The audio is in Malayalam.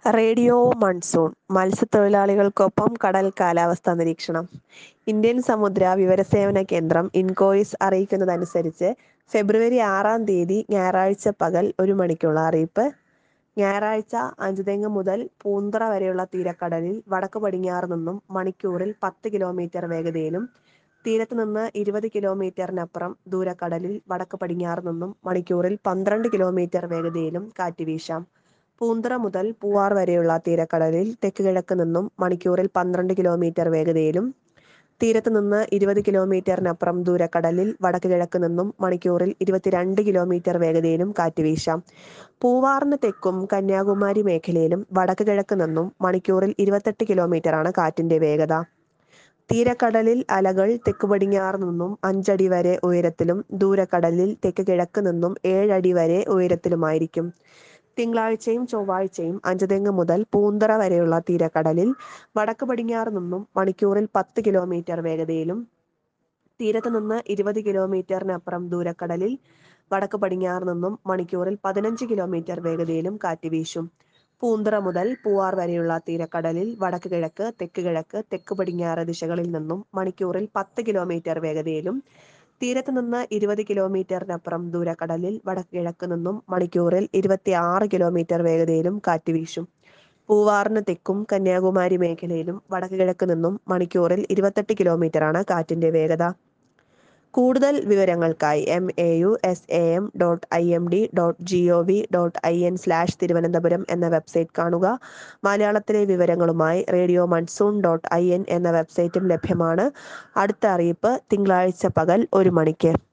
റേഡിയോ മൺസൂൺ മത്സ്യത്തൊഴിലാളികൾക്കൊപ്പം കടൽ കാലാവസ്ഥാ നിരീക്ഷണം ഇന്ത്യൻ സമുദ്ര വിവരസേവന കേന്ദ്രം ഇൻകോയിസ് അറിയിക്കുന്നതനുസരിച്ച് ഫെബ്രുവരി ആറാം തീയതി ഞായറാഴ്ച പകൽ ഒരു മണിക്കുള്ള അറിയിപ്പ് ഞായറാഴ്ച അഞ്ചുതെങ്ങ് മുതൽ പൂന്തറ വരെയുള്ള തീരക്കടലിൽ വടക്ക് പടിഞ്ഞാറ് നിന്നും മണിക്കൂറിൽ പത്ത് കിലോമീറ്റർ വേഗതയിലും തീരത്ത് നിന്ന് ഇരുപത് കിലോമീറ്ററിനപ്പുറം ദൂരക്കടലിൽ വടക്ക് പടിഞ്ഞാറ് നിന്നും മണിക്കൂറിൽ പന്ത്രണ്ട് കിലോമീറ്റർ വേഗതയിലും കാറ്റ് വീശാം പൂന്തറ മുതൽ പൂവാർ വരെയുള്ള തീരക്കടലിൽ തെക്ക് കിഴക്ക് നിന്നും മണിക്കൂറിൽ പന്ത്രണ്ട് കിലോമീറ്റർ വേഗതയിലും തീരത്ത് നിന്ന് ഇരുപത് കിലോമീറ്ററിനപ്പുറം ദൂരക്കടലിൽ വടക്ക് കിഴക്ക് നിന്നും മണിക്കൂറിൽ ഇരുപത്തിരണ്ട് കിലോമീറ്റർ വേഗതയിലും കാറ്റ് വീശാം പൂവാറിന് തെക്കും കന്യാകുമാരി മേഖലയിലും വടക്ക് കിഴക്ക് നിന്നും മണിക്കൂറിൽ ഇരുപത്തെട്ട് കിലോമീറ്ററാണ് കാറ്റിന്റെ വേഗത തീരക്കടലിൽ അലകൾ തെക്ക് പടിഞ്ഞാറ് നിന്നും അഞ്ചടി വരെ ഉയരത്തിലും ദൂരക്കടലിൽ തെക്ക് കിഴക്ക് നിന്നും ഏഴടി വരെ ഉയരത്തിലുമായിരിക്കും തിങ്കളാഴ്ചയും ചൊവ്വാഴ്ചയും അഞ്ചുതെങ്ങ് മുതൽ പൂന്തറ വരെയുള്ള തീരക്കടലിൽ വടക്ക് പടിഞ്ഞാറ് നിന്നും മണിക്കൂറിൽ പത്ത് കിലോമീറ്റർ വേഗതയിലും തീരത്ത് നിന്ന് ഇരുപത് കിലോമീറ്ററിനപ്പുറം ദൂരക്കടലിൽ വടക്ക് പടിഞ്ഞാറ് നിന്നും മണിക്കൂറിൽ പതിനഞ്ച് കിലോമീറ്റർ വേഗതയിലും കാറ്റ് വീശും പൂന്തറ മുതൽ പൂവാർ വരെയുള്ള തീരക്കടലിൽ വടക്ക് കിഴക്ക് തെക്ക് കിഴക്ക് തെക്ക് പടിഞ്ഞാറ് ദിശകളിൽ നിന്നും മണിക്കൂറിൽ പത്ത് കിലോമീറ്റർ വേഗതയിലും തീരത്ത് നിന്ന് ഇരുപത് കിലോമീറ്ററിനപ്പുറം ദൂരക്കടലിൽ വടക്ക് കിഴക്ക് നിന്നും മണിക്കൂറിൽ ഇരുപത്തി ആറ് കിലോമീറ്റർ വേഗതയിലും കാറ്റ് വീശും പൂവാറിന് തെക്കും കന്യാകുമാരി മേഖലയിലും വടക്ക് കിഴക്ക് നിന്നും മണിക്കൂറിൽ ഇരുപത്തെട്ട് കിലോമീറ്ററാണ് കാറ്റിന്റെ വേഗത കൂടുതൽ വിവരങ്ങൾക്കായി M A U S A M dot I M D dot G O V dot I N slash Thiruvananthapuram എന്ന വെബ്സൈറ്റ് കാണുക മലയാളത്തിലെ വിവരങ്ങളുമായി radio monsoon dot I N എന്ന വെബ്സൈറ്റും ലഭ്യമാണ് അടുത്ത അറിയിപ്പ് തിങ്കളാഴ്ച പകൽ ഒരു മണിക്ക്